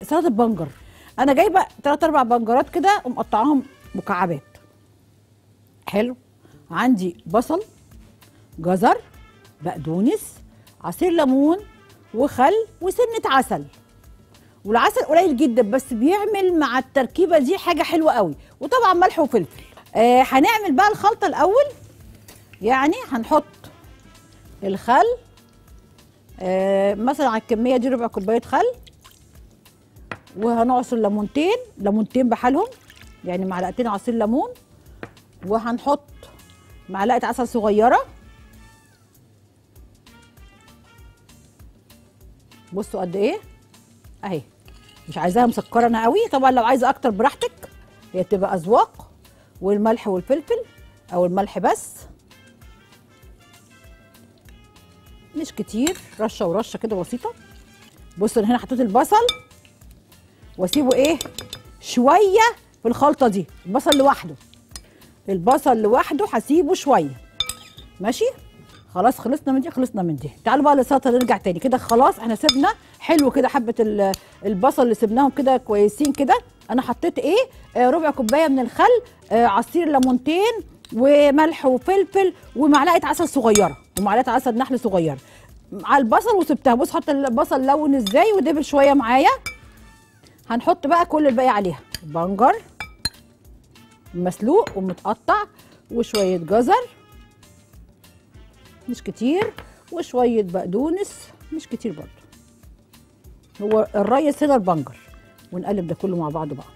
سلطه بنجر انا جايبه ثلاث اربع بنجرات كده ومقطعاهم مكعبات حلو عندي بصل جزر بقدونس عصير ليمون وخل وسنه عسل والعسل قليل جدا بس بيعمل مع التركيبه دي حاجه حلوه قوي وطبعا ملح وفلفل آه هنعمل بقى الخلطه الاول يعني هنحط الخل آه مثلا على الكميه دي ربع كوبايه خل وهنعصر ليمونتين ليمونتين بحالهم يعني معلقتين عصير ليمون وهنحط معلقه عسل صغيره بصوا قد ايه اهي مش عايزاها مسكره انا قوي طبعا لو عايزه اكتر براحتك هي بتبقى اذواق والملح والفلفل او الملح بس مش كتير رشه ورشه كده بسيطه بصوا أنا هنا حطيت البصل واسيبه ايه شويه في الخلطه دي البصل لوحده البصل لوحده هسيبه شويه ماشي خلاص خلصنا من دي خلصنا من دي تعالوا بقى للسلطه نرجع تاني كده خلاص احنا سيبنا حلو كده حبه ال- البصل اللي سيبناهم كده كويسين كده انا حطيت ايه آه ربع كوبايه من الخل آه عصير ليمونتين وملح وفلفل ومعلقه عسل صغيره ومعلقه عسل نحل صغيره على البصل وسبتها بص حط البصل لون ازاي ودبل شويه معايا هنحط بقى كل الباقي عليها بنجر مسلوق ومتقطع وشويه جزر مش كتير وشويه بقدونس مش كتير برضو هو الريس هنا البنجر ونقلب ده كله مع بعضه بقى